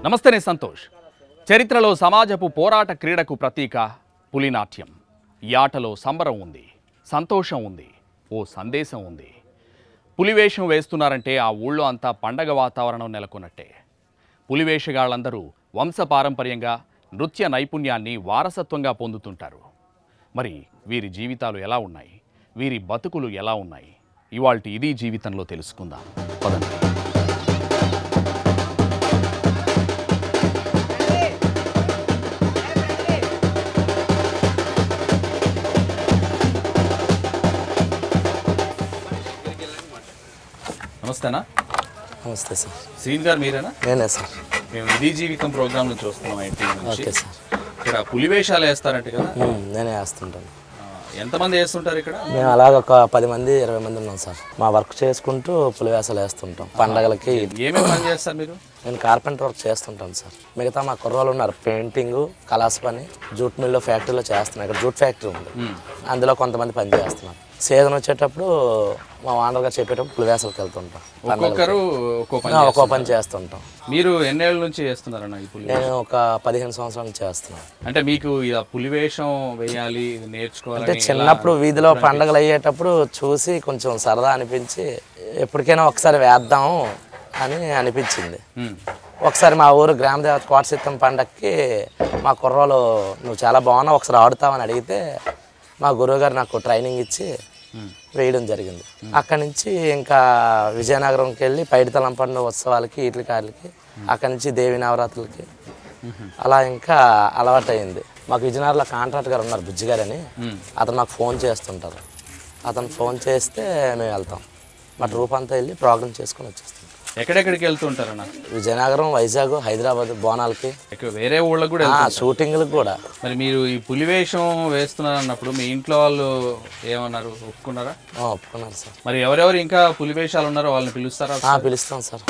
నమస్తే నేను సంతోష్ చరిత్రలో సమాజపు పోరాట క్రీడకు ప్రతీక పులినాట్యం ఈ ఆటలో సంబరం ఉంది సంతోషం ఉంది ఓ సందేశం ఉంది పులివేషం వేస్తున్నారంటే ఆ ఊళ్ళో అంతా పండగ వాతావరణం నెలకొన్నట్టే పులివేషగాళ్ళందరూ వంశపారంపర్యంగా నృత్య నైపుణ్యాన్ని వారసత్వంగా పొందుతుంటారు మరి వీరి జీవితాలు ఎలా ఉన్నాయి వీరి బతుకులు ఎలా ఉన్నాయి ఇవాల్టి ఇది జీవితంలో తెలుసుకుందాం పదండి నమస్తేనా నమస్తే సార్ శ్రీన్ గారు మీరేనా నేనే సార్ మేము ఇది జీవితం ప్రోగ్రామ్ నుంచి వస్తున్నాం ఇంటి నుంచి ఓకే సార్ ఇక్కడ పులివేషాలు వేస్తారంట కదా ఉమ్, నేనే వేస్తుంటాను ఆ, ఎంతమంది వేస్తుంటారు ఇక్కడ మేము అలాగ ఒక పది మంది ఇరవై మంది ఉన్నాం సార్ మా వర్క్ చేసుకుంటూ పులివేసాలు వేస్తుంటాం పండగలకి ఏమేమి పని చేస్తారు మీరు నేను కార్పెంటర్ వర్క్ చేస్తుంటాను సార్ మిగతా మా కుర్రోళ్ళు ఉన్నారు పెయింటింగ్ కలాస్ పని జూట్ మిల్లో ఫ్యాక్టరీలో చేస్తున్నాను ఇక్కడ జూట్ ఫ్యాక్టరీ ఉంది అందులో కొంతమంది పని చేస్తున్నారు సీజన్ వచ్చేటప్పుడు మా ఓనర్ గారు చెప్పేటప్పుడు పులివేసాలకు వెళ్తుంటాం ఒక్కొక్కరు ఒక్కో పని ఆ, ఒక్కో పని చేస్తుంటాం మీరు ఎన్నేళ్ళ నుంచి చేస్తున్నారన్న ఈ పులి నేను ఒక పదిహేను సంవత్సరాల నుంచి చేస్తున్నాను అంటే మీకు ఇలా పులివేషం వేయాలి ఇది అంటే నేర్చుకోవాలని చిన్నప్పుడు వీధిలో పండగలు అయ్యేటప్పుడు చూసి కొంచెం సరదా అనిపించి ఎప్పటికైనా ఒకసారి వేద్దాం అని అనిపించింది ఉమ్, ఒకసారి మా ఊరు గ్రామదేవత కోటసిత్తం పండక్కి మా కుర్రోలు నువ్వు చాలా బాగున్నావు ఒకసారి ఆడుతావని అడిగితే మా గురువుగారు నాకు ట్రైనింగ్ ఇచ్చి ఉమ్, వేయడం జరిగింది అక్కడి నుంచి ఇంకా విజయనగరంకి వెళ్ళి పైడితలం పండుగ ఉత్సవాలకి వీటి కాళ్ళకి అక్కడి నుంచి దేవి నవరాత్రులకి అలా ఇంకా అలవాటైంది మాకు విజయనగరంలో కాంట్రాక్ట్ గారు ఉన్నారు బుజ్జి గారు అని ఉమ్. అతను మాకు ఫోన్ చేస్తుంటారు అతను ఫోన్ చేస్తే మేము వెళ్తాం మా ట్రూప్ అంతా వెళ్ళి ప్రోగ్రామ్ చేసుకొని వచ్చేస్తాం ఎక్కడెక్కడికి వెళ్తుంటారన్న విజయనగరం వైజాగ్ హైదరాబాద్ బోనాలకి ఎక్కడ వేరే ఊళ్ళకి కూడా ఆ, వెళ్తుంటారు. షూటింగ్లకు కూడా మరి మీరు ఈ పులివేషం వేస్తున్నారు అన్నప్పుడు మీ ఇంట్లో వాళ్ళు ఏమన్నారు ఒప్పుకున్నారా ఆ, ఒప్పుకున్నారు సార్ మరి ఎవరెవరు ఇంకా పులివేషాలు ఉన్నారో వాళ్ళని పిలుస్తారా ఆ, పిలుస్తాం సార్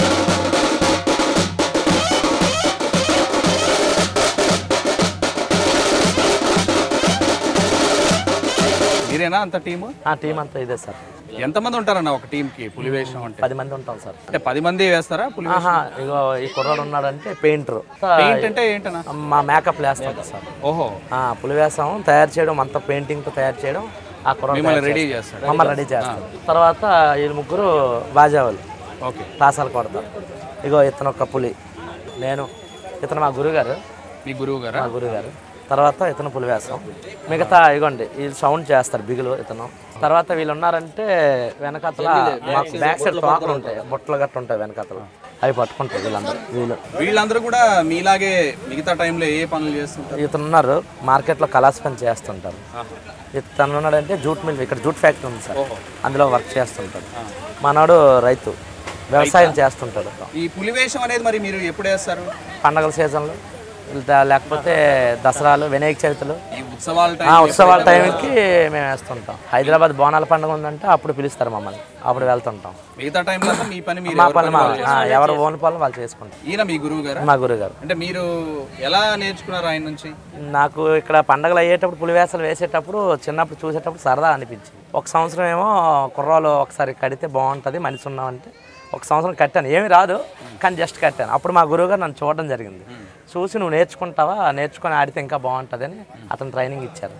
మీరేనా అంత టీము ఆ టీం అంతా ఇదే సార్ ఎంతమంది ఉంటారన్న ఒక టీంకి పులివేషం అంటే పది మంది ఉంటాం సార్ అంటే పది మంది వేస్తారా పులి ఆహా ఇగో ఈ కుర్రాడు ఉన్నాడంటే పెయింటర్ పెయింట్ అంటే ఏంటన్నా మా మేకప్ వేస్తాం సార్ ఓహో ఆ, పులివేషం తయారు చేయడం అంతా పెయింటింగ్తో తయారు చేయడం ఆ కుర్రాడు మిమ్మల్ని రెడీ చేస్తాడు మమ్మల్ని రెడీ చేస్తారు తర్వాత వీళ్ళు ముగ్గురు బాజావాళ్ళు ఓకే తాసాలు కొడతారు ఇగో ఇతను ఒక పులి నేను ఇతను మా గురుగారు మీ గురువు గారా మా గురుగారు తర్వాత ఇతను పులివేస్తాం మిగతా ఇగోండి వీళ్ళు సౌండ్ చేస్తారు బిగులు ఇతను తర్వాత వీళ్ళు ఉన్నారంటే వెనకాతల మాకు బ్యాక్ సైడ్ తోకలు ఉంటాయి బుట్టలు గట్ట ఉంటాయి వెనకాతల అవి పట్టుకుంటారు వీళ్ళందరూ వీళ్ళు వీళ్ళందరూ కూడా మీలాగే మిగతా టైంలో ఏ పనులు చేస్తుంటారు ఇతను ఉన్నారు మార్కెట్లో కలాస్ పని చేస్తుంటారు ఇతను ఉన్నాడంటే జూట్ మిల్ ఇక్కడ జూట్ ఫ్యాక్టరీ ఉంది సార్ అందులో వర్క్ చేస్తుంటాడు మనోడు రైతు వ్యవసాయం చేస్తుంటాడు ఈ పులివేషం అనేది మరి మీరు ఎప్పుడు వేస్తారు పండగల సీజన్లో లేదా- లేకపోతే దసరాలు వినాయక చవితులు ఈ ఉత్సవాల ఆ టైం ఉత్సవాల టైంకి మేము వేస్తుంటాం హైదరాబాద్ బోనాల పండుగ ఉందంటే అప్పుడు పిలుస్తారు మమ్మల్ని అప్పుడు వెళ్తుంటాం మిగతా టైంలో మీ పని మీరు మా ఎవరి పని పని మా వాళ్ళు ఆ, ఎవరు ఓన్ పనులు వాళ్ళు చేసుకుంటాం ఈయన మీ గురువు గారా మా గురుగారు అంటే మీరు ఎలా నేర్చుకున్నారు ఆయన నుంచి నాకు ఇక్కడ పండగలు అయ్యేటప్పుడు పులివేసలు వేసేటప్పుడు చిన్నప్పుడు చూసేటప్పుడు సరదా అనిపించింది ఒక సంవత్సరం ఏమో కుర్రాలు ఒకసారి కడితే బాగుంటుంది మనిషి ఉన్నామంటే ఒక సంవత్సరం కట్టాను ఏమి రాదు కానీ జస్ట్ కట్టాను అప్పుడు మా గురువుగారు నన్ను చూడడం జరిగింది చూసి నువ్వు నేర్చుకుంటావా నేర్చుకొని ఆడితే ఇంకా బాగుంటుందని అతను ట్రైనింగ్ ఇచ్చారు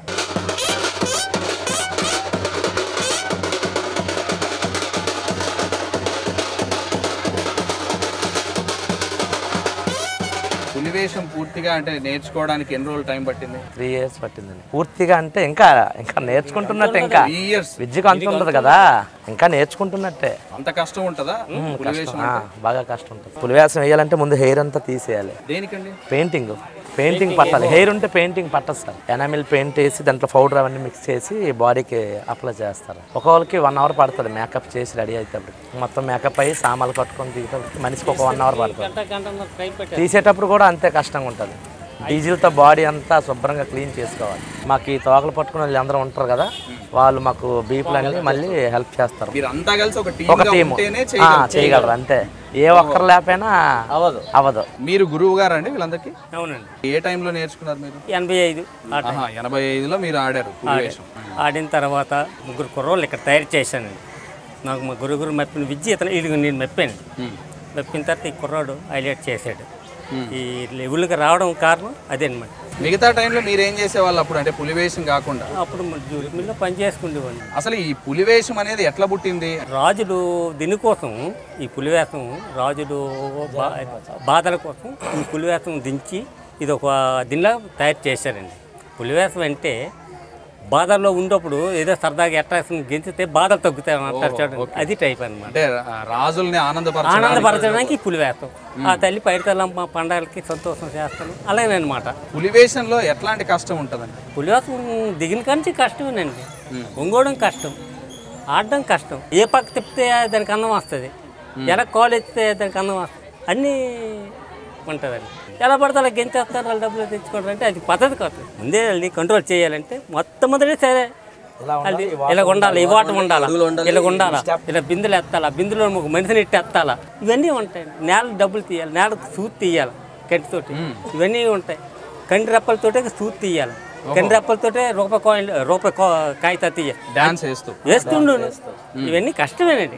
పులివేషం పూర్తిగా అంటే నేర్చుకోవడానికి ఎన్ని రోజులు టైం పట్టింది త్రీ ఇయర్స్ పట్టిందండి పూర్తిగా అంటే ఇంకా ఇంకా నేర్చుకుంటున్నట్టే ఇంకా త్రీ ఇయర్స్ విద్యకు అంత ఉండదు కదా ఇంకా నేర్చుకుంటున్నట్టే అంత కష్టం ఉంటుందా పులివేషం ఆ, బాగా కష్టం ఉంటుంది పులివేసం వేయాలంటే ముందు హెయిర్ అంతా తీసేయాలి దేనికండి పెయింటింగ్ పెయింటింగ్ పట్టాలి హెయిర్ ఉంటే పెయింటింగ్ పట్టదు సార్ ఎనామిల్ పెయింట్ వేసి దాంట్లో పౌడర్ అవన్నీ మిక్స్ చేసి బాడీకి అప్లై చేస్తారు ఒక్కొక్కరికి వన్ అవర్ పడుతుంది మేకప్ చేసి రెడీ అవుతాడు మొత్తం మేకప్ అయ్యి సామాన్లు కట్టుకొని దిగేటప్పుడు మనిషికి ఒక వన్ అవర్ పడుతుంది తీసేటప్పుడు కూడా అంతే కష్టంగా ఉంటుంది డీజిల్తో బాడీ అంతా శుభ్రంగా క్లీన్ చేసుకోవాలి మాకు ఈ తోకలు పట్టుకున్న వాళ్ళు అందరూ ఉంటారు కదా వాళ్ళు మాకు బీపులన్నీ మళ్ళీ హెల్ప్ చేస్తారు మీరు అంతా కలిసి ఒక ఒక టీమ్ టీము ఉంటేనే ఆ, చేయగలరు. చేయగలరు అంతే ఏ ఒక్కరు లేకపోయినా అవ్వదు అవ్వదు మీరు గురువు గారు అండి వీళ్ళందరికీ అవునండి ఏ టైంలో నేర్చుకున్నారు మీరు ఎనభై ఐదు ఆట ఆహా, ఎనభై ఐదులో మీరు ఆడారు పులివేషం ఆడిన తర్వాత ముగ్గురు కుర్రోళ్ళు ఇక్కడ తయారు చేశానండి నాకు మా గురుగురు మెప్పిన విద్య ఇతను ఇది నేను మెప్పాను మెప్పిన తర్వాత ఈ కుర్రాడు హైలైట్ చేశాడు ఈ లెవెల్కి రావడం కారణం అదే అనమాట మిగతా టైంలో మీరు ఏం చేసేవాళ్ళు అప్పుడు అంటే పులివేషం కాకుండా అప్పుడు మన జూట్ మిల్లో పని చేసుకునేవాడిని అసలు ఈ పులివేషం అనేది ఎట్లా పుట్టింది రాజులు దీనికోసం ఈ పులివేషం రాజులు బా- బాధల కోసం ఈ పులివేషం దించి ఇది ఒక దీనిలా తయారు చేశారండి పులివేషం అంటే బాధల్లో ఉన్నప్పుడు ఏదో సరదాగా ఎట్టాసం గెంచితే బాధలు తగ్గుతాయి అంటారు చూడండి అది టైప్ అనమాట అంటే రా- రాజుల్ని ఆనందపరచడానికి ఆనందపరచడానికి ఈ పులివేషం ఆ తల్లి పైడితల్లమ్మ పండగలకి సంతోషం చేస్తాను అలాగే అనమాట పులివేషంలో ఎట్లాంటి కష్టం ఉంటుందండి పులివేషం దిగిన కాంచి కష్టమేనండి ఒంగోవడం కష్టం ఆడడం కష్టం ఏ పక్క తిప్పితే దానికి అన్నం వస్తుంది ఎలా కాలు ఎత్తితే దానికి అన్నం వస్తుంది అన్నీ ఉంటుందండి ఎలా పడితే అలా గెంతేస్తారు వాళ్ళు డబ్బులు తెచ్చుకోవడం అంటే అది పద్ధతి కాదు ముందే వాళ్ళని కంట్రోల్ చేయాలంటే మొత్తం మొదటి సరే అది ఇలా ఉండాలి ఇవాటం ఉండాలి ఇలా ఉండాలా ఇలా బిందులు ఎత్తాలా బిందులో ఒక మనిషిని ఇట్టి ఎత్తాలా ఇవన్నీ ఉంటాయి నేల డబ్బులు తీయాలి నేలకు సూత్ తీయాలి కంటితోటి ఇవన్నీ ఉంటాయి కంటి రెప్పలతోటే సూత్ తీయాలి కంటి రెప్పలతోటే రూపాయి కాయిన్ రూపాయి కా- కాగితా తీయాలి డాన్స్ వేస్తూ వేస్తుండు ఇవన్నీ కష్టమేనండి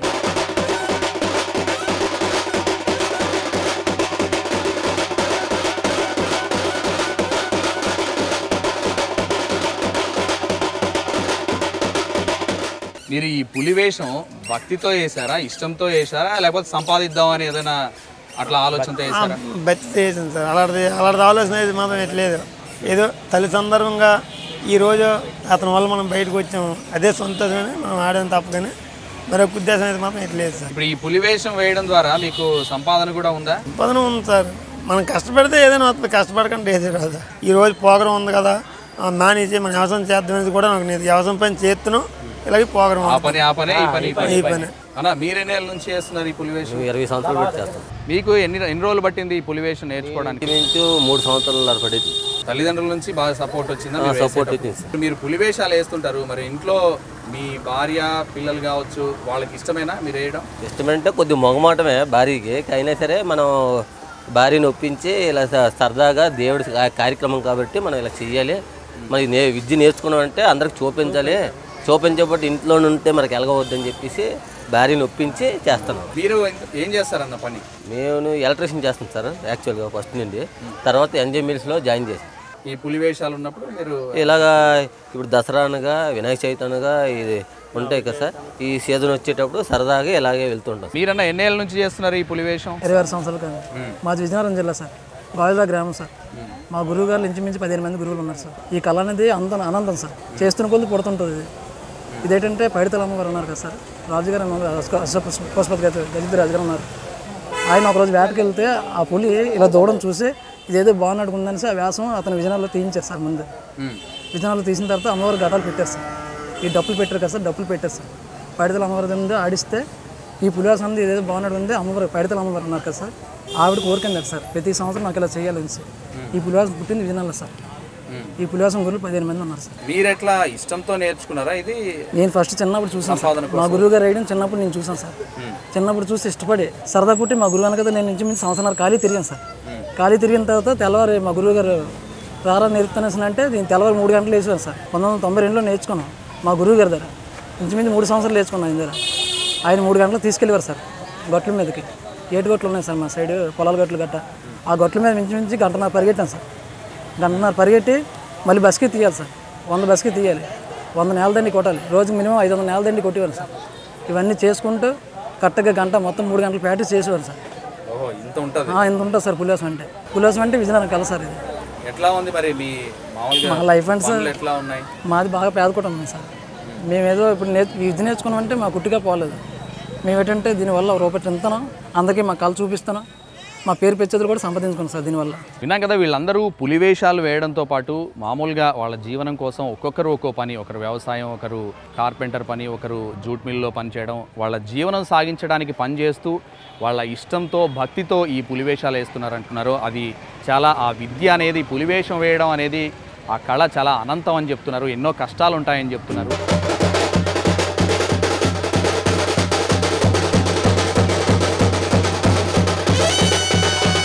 మీరు ఈ పులివేషం భక్తితో వేసారా ఇష్టంతో వేసారా లేకపోతే సంపాదిద్దామని ఏదైనా అట్లా ఆలోచనతో వేసారా బతి చేసింది సార్ అలాంటిది అలాంటి ఆలోచన అయితే మాత్రం ఎట్లేదు ఏదో తల్లి సందర్భంగా ఈరోజు అతని వల్ల మనం బయటకు వచ్చాము అదే సంతోషమని మనం ఆడడం తప్ప కానీ మరొక ఉద్దేశం అయితే మాత్రం ఎట్లేదు సార్ ఇప్పుడు ఈ పులివేషం వేయడం ద్వారా మీకు సంపాదన కూడా ఉందా సంపాదన ఉంది సార్ మనం కష్టపడితే ఏదైనా వస్తుంది కష్టపడకుండా ఏది రాదు ఈ రోజు పోగరం ఉంది కదా ఆ మానేసి మనం వ్యవసాయం చేద్దాం అనేది కూడా నాకు లేదు వ్యవసాయం పని చేస్తున్నాం ఇలాగే పోగరం ఆ పని ఆ పనే ఈ పని ఈ పని ఈ పని అన్న మీరెన్నేళ్ళ నుంచి చేస్తున్నారు ఈ పులివేషం ఇరవై సంవత్సరాలు పెట్టి చేస్తాం మీకు ఎన్ని ఎన్ని రోజులు పట్టింది ఈ పులివేషం నేర్చుకోవడానికి నుంచి మూడు సంవత్సరాలు పడేది తల్లిదండ్రుల నుంచి బాగా సపోర్ట్ వచ్చిందా మీరు సపోర్ట్ వేసేటప్పుడు? వచ్చింది ఇప్పుడు మీరు పులివేషాలు వేస్తుంటారు మరి ఇంట్లో మీ భార్య పిల్లలు కావచ్చు వాళ్ళకి ఇష్టమేనా మీరు వేయడం ఇష్టమంటే కొద్ది మొగమాటమే భార్యకి అయినా సరే మనం భార్యని ఒప్పించి ఇలా స- సరదాగా దేవుడి కా- కార్యక్రమం కాబట్టి మనం ఇలా చెయ్యాలి మనకి నే విద్య నేర్చుకున్నాం అంటే అందరికి చూపించాలి చూపించబట్టి ఇంట్లో ఉంటే మనకి ఎలగవద్దని చెప్పేసి భార్యని ఒప్పించి చేస్తున్నాం మీరు ఏం చేస్తారన్న పని మేము ఎలక్ట్రీషియన్ చేస్తాం సార్ యాక్చువల్గా ఫస్ట్ నుండి తర్వాత ఎన్జే మిల్స్లో జాయిన్ చేసాం ఈ పులివేషాలు ఉన్నప్పుడు మీరు ఇలాగా ఇప్పుడు దసరా అనగా వినాయక చవితి అనగా ఇది ఉంటాయి కదా సార్ ఈ సీజన్ వచ్చేటప్పుడు సరదాగా ఇలాగే వెళ్తుంటాం మీరన్న ఎన్నేళ్ళ నుంచి చేస్తున్నారు ఈ పులివేషం ఇరవై ఆరు సంవత్సరాలు కాదు మాది విజయనగరం జిల్లా సార్ గాజులా గ్రామం సార్ మా గురువు గారు ఇంచుమించు పదిహేను మంది గురువులు ఉన్నారు సార్ ఈ కళ అనేది అంత ఆనందం సార్ చేస్తున్న కొద్ది పుడుతుంటుంది ఇది ఇదేంటంటే పైడితల అమ్మగారు ఉన్నారు కదా సార్ రాజుగారు పుష్పతి గారు గజిత్ రాజు గారు ఉన్నారు ఆయన ఒకరోజు వేటకి వెళ్తే ఆ పులి ఇలా దూడడం చూసి ఇదేదో బాగున్నట్టు ఉందనేసి ఆ వ్యాసం అతను విజయనగరంలో తీయించారు సార్ ముందు విజయనగరంలో తీసిన తర్వాత అమ్మవారు ఘటాలు పెట్టారు సార్ ఈ డప్పులు పెట్టారు కదా సార్ డప్పులు పెట్టారు సార్ పైడితల అమ్మవారి ముందు ఆడిస్తే ఈ పులివాసం ఉంది ఇదేదో బాగున్నట్టు ఉంది అమ్మవారు పైడితల అమ్మవారు ఉన్నారు కదా సార్ ఆవిడ కోరికండి సార్ ప్రతి సంవత్సరం నాకు ఇలా చేయాలని సార్ ఈ పులివాసం పుట్టింది విజయనగరంలో సార్ ఈ పులివాసం గురువులు పదిహేను మంది ఉన్నారు సార్ మీరు ఎట్లా ఇష్టంతో నేర్చుకున్నారా ఇది నేను ఫస్ట్ చిన్నప్పుడు చూసాను సార్ సంపాదన మా గురువు గారు వేయడం చిన్నప్పుడు నేను చూసాను సార్ చిన్నప్పుడు చూసి ఇష్టపడి సరదా పుట్టి మా గురువు అనగా నేను నుంచి సంవత్సరాలు ఖాళీ తిరిగాను సార్ ఖాళీ తిరిగిన తర్వాత తెల్లవారి మా గురువు గారు రారా నేర్పుతానేసి అంటే నేను తెల్లవారు మూడు గంటలు వేసాను సార్ పంతొమ్మిది వందల తొంభై రెండులో నేర్చుకున్నాను మా గురువు గారి దగ్గర ఇంచుమించు మూడు సంవత్సరాలు నేర్చుకున్నాను ఆయన దగ్గర ఆయన మూడు గంటలు తీసుకెళ్ళేవారు సార్ గట్ల మీదకి ఏటు గట్లు ఉన్నాయి సార్ మా సైడ్ పొలాల గట్లు గట్ట ఆ గట్ల మీద మించి గంటన్నర పరిగెట్టాను సార్ గంటన్నర పరిగెట్టి మళ్ళీ బస్కి తీయాలి సార్ వంద బస్కి తీయాలి వంద నేల దండి కొట్టాలి రోజుకి మినిమం ఐదు వందల నేల దండి కొట్టేవారు సార్ ఇవన్నీ చేసుకుంటూ కరెక్ట్గా గంట మొత్తం మూడు గంటలు ప్రాక్టీస్ చేసేవారు సార్ ఓహో ఇంత ఉంటుంది ఆ, ఇంత ఉంటుంది సార్ పులివాసం అంటే పులివాసం అంటే విజయనగరం కల సార్ ఇది ఎట్లా ఉంది మరి మీ మామూలుగా మా లైఫ్ అండ్ సార్ పనులు ఎట్లా ఉన్నాయి మాది బాగా పేద కుటుంబం సార్ మేమేదో ఇప్పుడు నే విద్య నేర్చుకున్నామంటే మా కుట్టిగా పోలేదు మేము ఏంటంటే దీనివల్ల ఒక రూపాయి తింటాను అందరికీ మా కళ చూపిస్తాను మా పేరు పెంచేది కూడా సంపాదించుకున్నాం సార్ దీనివల్ల విన్నాం కదా వీళ్ళందరూ పులివేషాలు వేయడంతో పాటు మామూలుగా వాళ్ళ జీవనం కోసం ఒక్కొక్కరు ఒక్కో పని ఒకరు వ్యవసాయం ఒకరు కార్పెంటర్ పని ఒకరు జూట్ మిల్లో పని చేయడం వాళ్ళ జీవనం సాగించడానికి పని చేస్తూ వాళ్ళ ఇష్టంతో భక్తితో ఈ పులివేషాలు వేస్తున్నారు అంటున్నారు అది చాలా ఆ విద్య అనేది పులివేషం వేయడం అనేది ఆ కళ చాలా అనంతం అని చెప్తున్నారు ఎన్నో కష్టాలు ఉంటాయని చెప్తున్నారు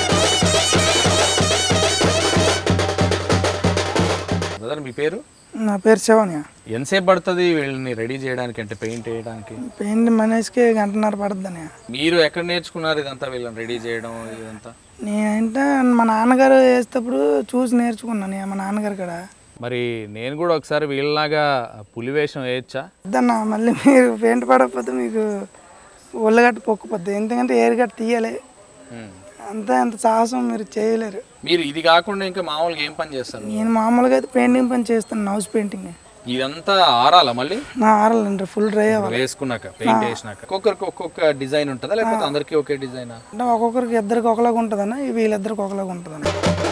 బ్రదర్ మీ పేరు నా పేరు శివన్య ఎంతసేపు పడుతుంది వీళ్ళని రెడీ చేయడానికి అంటే పెయింట్ వేయడానికి పెయింట్ మనిషికి గంటన్నర పడుతుందని మీరు ఎక్కడ నేర్చుకున్నారు ఇదంతా వీళ్ళని రెడీ చేయడం ఇదంతా నేనంటే మా నాన్నగారు వేసేటప్పుడు చూసి నేర్చుకున్నాను మా నాన్నగారు కూడా మరి నేను కూడా ఒకసారి వీళ్ళలాగా పులి వేషం వేయచ్చా వద్దన్న మళ్ళీ మీరు పెయింట్ పడకపోతే మీకు ఒళ్ళగట్ట పొక్కుపోద్ది ఎందుకంటే ఏరు గట్ట తీయాలి అంతా అంత సాహసం మీరు చేయలేరు మీరు ఇది కాకుండా ఇంకా మామూలుగా ఏం పని చేస్తారు నేను మామూలుగా అయితే పెయింటింగ్ పని చేస్తాను హౌస్ పెయింటింగ్ ఇదంతా ఆరాలా మళ్ళీ నా ఆరాలండి ఫుల్ డ్రై అవ్వాలి వేసుకున్నాక పెయింట్ వేసినాక ఒక్కొక్కరికి ఒక్కొక్క డిజైన్ ఉంటుందా లేకపోతే అందరికీ ఒకే డిజైనా అంటే ఒక్కొక్కరికి ఇద్దరికి ఒకలాగా ఉంటుందన్న వీళ్ళిద్దరికి ఒకలాగా ఉంటుందన్న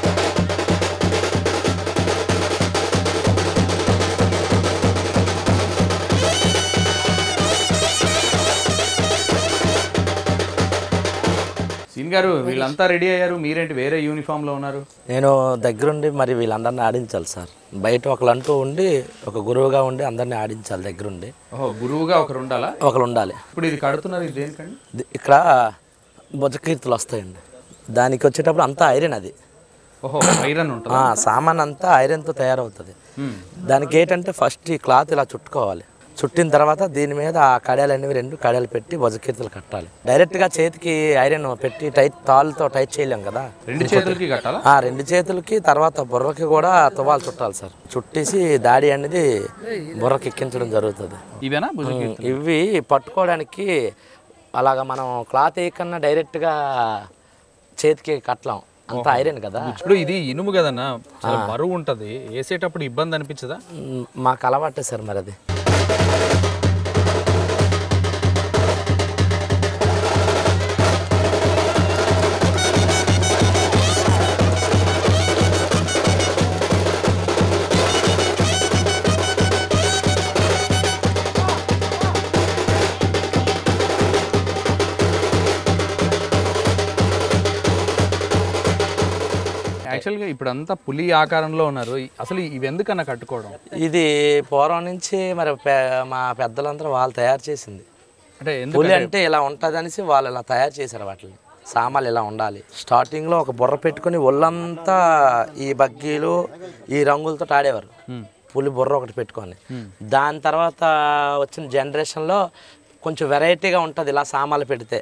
సీన్ గారు వీళ్ళంతా రెడీ అయ్యారు మీరేంటి వేరే యూనిఫామ్ లో ఉన్నారు నేను దగ్గరుండి మరి వీళ్ళందరినీ ఆడించాలి సార్ బయట ఒకళ్ళంటూ ఉండి ఒక గురువుగా ఉండి అందరినీ ఆడించాలి దగ్గరుండి ఓహో గురువుగా ఒకరు ఉండాలా ఒకరు ఉండాలి ఇప్పుడు ఇది కడుతున్నారు ఇది దేనికండి ది- ఇక్కడ భుజకీర్తులు వస్తాయండి దానికి వచ్చేటప్పుడు అంతా ఐరన్ అది ఓహో ఐరన్ ఉంటుంది ఆ, సామాన్ అంతా ఐరన్తో తయారవుతుంది దానికి ఏంటంటే ఫస్ట్ ఈ క్లాత్ ఇలా చుట్టుకోవాలి చుట్టిన తర్వాత దీని మీద ఆ కడాలు అనేవి రెండు కడాలు పెట్టి భుజకీర్తులు కట్టాలి డైరెక్ట్గా చేతికి ఐరన్ పెట్టి టైట్ తాళ్ళతో టైట్ చేయలేం కదా రెండు చేతులకి కట్టాలా ఆ రెండు చేతులకి తర్వాత బుర్రకి కూడా తువాలు చుట్టాలి సార్ చుట్టేసి దాడి అనేది బుర్రకి ఎక్కించడం జరుగుతుంది ఇవేనా భుజకి ఇవి పట్టుకోవడానికి అలాగ మనం క్లాత్ వేయకన్నా డైరెక్ట్గా చేతికి కట్టలేం అంత ఐరన్ కదా ఇప్పుడు ఇది ఇనుము కదన్నా చాలా బరువు ఉంటది వేసేటప్పుడు ఇబ్బంది అనిపించదా మ్, మాకు అలవాటే సార్ మరి అది యాక్చువల్గా ఇప్పుడు అంతా పులి ఆకారంలో ఉన్నారు అసలు ఇవి ఎందుకన్నా కట్టుకోవడం ఇది పూర్వం నుంచి మరి పె- మా పెద్దలందరూ వాళ్ళు తయారు చేసింది అంటే ఎందుకు పులి అంటే ఇలా ఉంటుంది అనేసి వాళ్ళు ఇలా తయారు చేశారు వాటిని సామాన్లు ఇలా ఉండాలి స్టార్టింగ్లో ఒక బుర్ర పెట్టుకొని ఒళ్ళంతా ఈ బగ్గీలు ఈ రంగులతో ఆడేవారు పులి బుర్ర ఒకటి పెట్టుకొని దాని తర్వాత వచ్చిన జనరేషన్లో కొంచెం వెరైటీగా ఉంటుంది ఇలా సామాన్లు పెడితే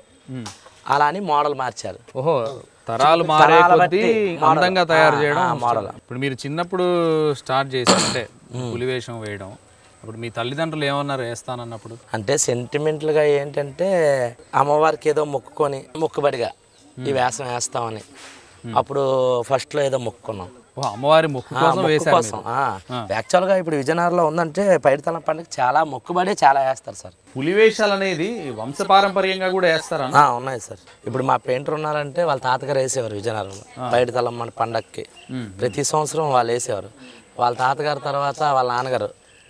అలా అని మోడల్ మార్చారు ఓహో తరాలు మారే తరాల కొద్దీ బట్టి మోడల్. అందంగా తయారు ఆ, చేయడం ఆ, మోడల్. ఇప్పుడు మీరు చిన్నప్పుడు స్టార్ట్ చేశారంటే పులి వేషం వేయడం అప్పుడు మీ తల్లిదండ్రులు ఏమన్నారు వేస్తానన్నప్పుడు అంటే సెంటిమెంటల్గా ఏంటంటే అమ్మవారికి ఏదో మొక్కుకొని మొక్కుబడిగా ఈ వేషం వేస్తామని అప్పుడు ఫస్ట్లో ఏదో మొక్కుకున్నాం ఓ అమ్మవారి మొక్కు ఆ, కోసం మొక్కు వేశారు కోసం యాక్చువల్గా ఇప్పుడు విజయనగరంలో ఉందంటే పైడితలం పండుగ చాలా మొక్కుబడి చాలా వేస్తారు సార్ పులి వేషాలు అనేది వంశపారంపర్యంగా కూడా వేస్తారా ఆ, ఉన్నాయి సార్ ఇప్పుడు మా పెయింటర్ ఉన్నారంటే వాళ్ళ తాతగారు వేసేవారు విజయనగరంలో పైడితలం మన పండగకి ప్రతి సంవత్సరం వాళ్ళు వేసేవారు వాళ్ళ తాతగారు తర్వాత వాళ్ళ నాన్నగారు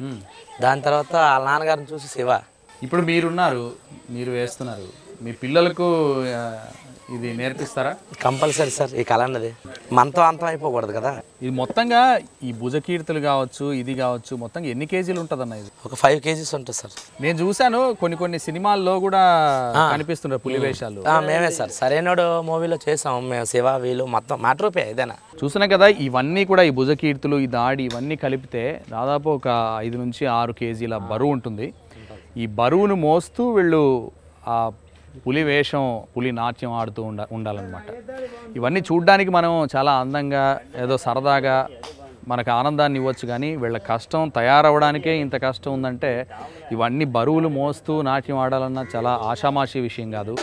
దాని తర్వాత వాళ్ళ నాన్నగారిని చూసి శివ ఇప్పుడు మీరున్నారు మీరు వేస్తున్నారు మీ పిల్లలకు ఆ, ఇది నేర్పిస్తారా కంపల్సరీ సార్ ఈ కళ అన్నది మనతో అంతం అయిపోకూడదు కదా ఇది మొత్తంగా ఈ భుజకీర్తులు కావచ్చు ఇది కావచ్చు మొత్తం ఎన్ని కేజీలు ఉంటుందన్న ఇది ఒక ఫైవ్ కేజీస్ ఉంటుంది సార్ నేను చూశాను కొన్ని కొన్ని సినిమాల్లో కూడా కనిపిస్తుంటారు పులి వేషాలు ఆ, మేమే సార్ సరైనడు మూవీలో చేసాం మేము శివ వీళ్ళు మొత్తం మాట రూపే ఇదేనా చూసినా కదా ఇవన్నీ కూడా ఈ భుజకీర్తులు ఈ దాడి ఇవన్నీ కలిపితే దాదాపు ఒక ఐదు నుంచి ఆరు కేజీల బరువు ఉంటుంది ఈ బరువును మోస్తూ వీళ్ళు ఆ పులి వేషం పులి నాట్యం ఆడుతూ ఉండ ఉండాలన్నమాట ఇవన్నీ చూడ్డానికి మనం చాలా అందంగా ఏదో సరదాగా మనకు ఆనందాన్ని ఇవ్వచ్చు కానీ వీళ్ళ కష్టం తయారవడానికే ఇంత కష్టం ఉందంటే ఇవన్నీ బరువులు మోస్తూ నాట్యం ఆడాలన్న చాలా ఆషామాషి విషయం కాదు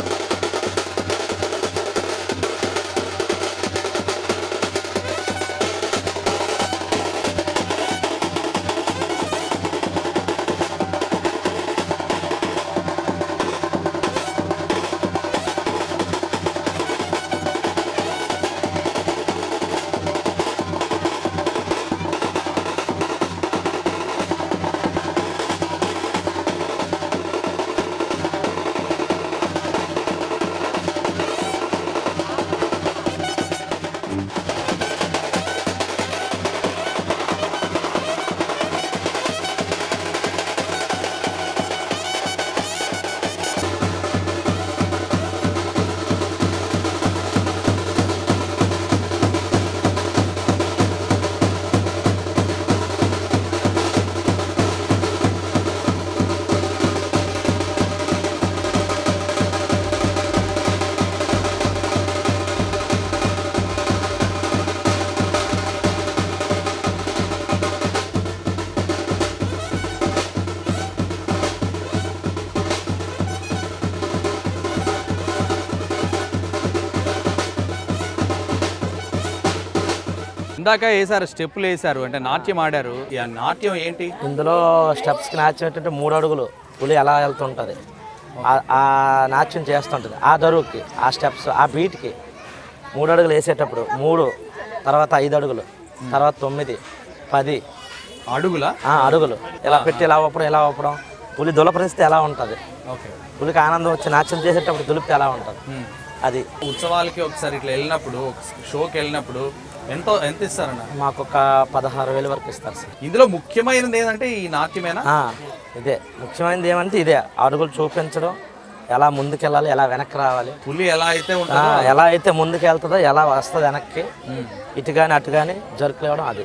ఇందాక వేసారు స్టెప్పులు వేసారు అంటే నాట్యం ఆడారు ఈ ఆ నాట్యం ఏంటి ఇందులో స్టెప్స్కి నాట్యం ఏంటంటే మూడు అడుగులు పులి ఎలా వెళ్తుంటుంది ఆ- ఆ నాట్యం చేస్తుంటుంది ఆ దరువుకి ఆ స్టెప్స్ ఆ బీట్కి మూడు అడుగులు వేసేటప్పుడు మూడు తర్వాత ఐదు అడుగులు తర్వాత తొమ్మిది పది అడుగులా ఆ, అడుగులు ఇలా పెట్టి ఇలా ఊపడం ఇలా ఊపడం పులి దులపరిస్తే ఎలా ఉంటుంది ఓకే పులికి ఆనందం వచ్చి నాట్యం చేసేటప్పుడు దులిపితే ఎలా ఉంటుంది అది ఉత్సవాలకి ఒకసారి ఇట్లా వెళ్ళినప్పుడు ఒక షోకి వెళ్ళినప్పుడు ఎంతో ఎంత ఇస్తారన్న మాకు ఒక పదహారు వేలు వరకు ఇస్తారు సార్ ఇందులో ముఖ్యమైనది ఏంటంటే ఈ నాట్యమేనా ఆ, ఇదే ముఖ్యమైనది ఏమంటే ఇదే అడుగులు చూపించడం ఎలా ముందుకెళ్ళాలి ఎలా వెనక్కి రావాలి పులి ఎలా అయితే ఆ, ఉంటుందో ఎలా అయితే ముందుకు వెళ్తుందో ఎలా వస్తుంది వెనక్కి ఇటు కానీ అటు కానీ జరుకులేవడం అది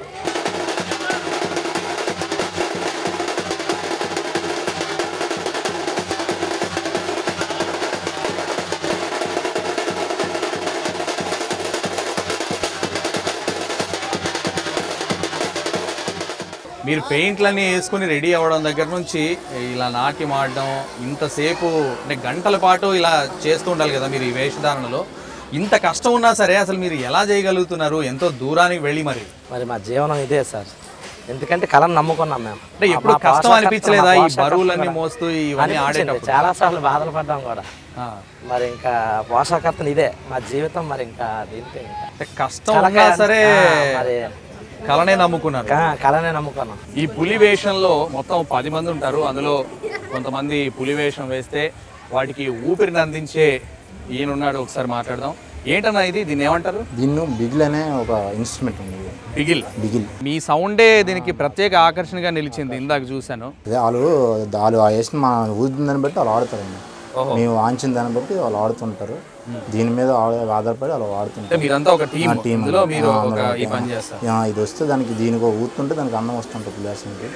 మీరు పెయింట్లన్నీ వేసుకుని రెడీ అవ్వడం దగ్గర నుంచి ఇలా నాట్యం ఆడడం ఇంతసేపు అంటే గంటల పాటు ఇలా చేస్తూ ఉండాలి కదా మీరు ఈ వేషధారణలో ఇంత కష్టం ఉన్నా సరే అసలు మీరు ఎలా చేయగలుగుతున్నారు ఎంతో దూరానికి వెళ్ళి మరి మరి మా జీవనం ఇదే సార్ ఎందుకంటే కళను నమ్ముకున్నాం మేము అంటే ఎప్పుడు మా కష్టం పోషకర్త- అనిపించలేదా మా ఈ పోషకర్త బరువులన్నీ కూడా మోస్తూ ఇవన్నీ అనిపించింది. ఆడేటప్పుడు చాలా సార్లు బాధలు పడ్డాం కూడా ఆ. మరి ఇంకా పోషకర్తను ఇదే మా జీవితం మరి ఇంకా దీంతో ఇంకా అంటే కష్టం చాలా ఉన్నా కా- సరే ఆ, మరి కలనే నమ్ముకున్నారు కా- కళనే నమ్ముకున్నాం ఈ పులి వేషంలో మొత్తం పది మంది ఉంటారు అందులో కొంతమంది పులి వేషం వేస్తే వాటికి ఊపిరిని అందించే ఈయనున్నాడు ఒకసారి మాట్లాడదాం ఏంటన్నా ఇది దీన్ని ఏమంటారు దీన్ని బిగిల్ అనే ఒక ఇన్స్ట్రుమెంట్ ఉంది బిగిల్ బిగిల్ మీ సౌండే దీనికి ప్రత్యేక ఆకర్షణగా నిలిచింది ఇందాక చూశాను అదే వాళ్ళు వాళ్ళు ఆ వేసిన మా ఊదిన దాన్ని బట్టి వాళ్ళు ఆడతారండి మేము వాంచిన దాన్ని బట్టి వాళ్ళు ఆడుతుంటారు దీని మీద ఆడ- ఆధారపడి వాళ్ళు అంటే ఆడుతుంటారు మీరంతా ఒక టీం ఆ, team ఇందులో అండి. మీరు ఆ, ఒక అందులో ఈ ఒక- పని చేస్తారు ఆ, ఇది వస్తే దానికి దీనికి ఒక ఊతుంటే దానికి అన్నం వస్తుంటుంది ప్లేస్కి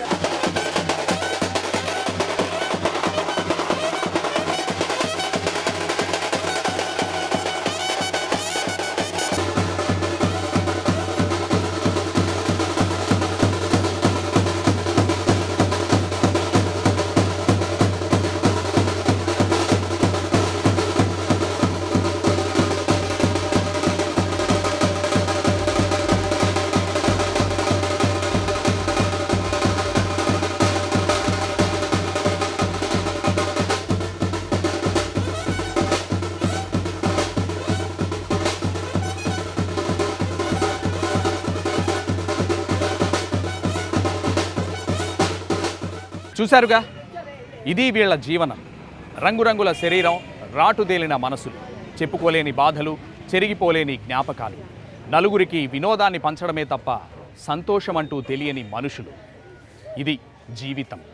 చూశారుగా ఇది వీళ్ళ జీవనం రంగురంగుల శరీరం రాటుదేలిన మనసులు చెప్పుకోలేని బాధలు చెరిగిపోలేని జ్ఞాపకాలు నలుగురికి వినోదాన్ని పంచడమే తప్ప సంతోషం అంటూ తెలియని మనుషులు ఇది జీవితం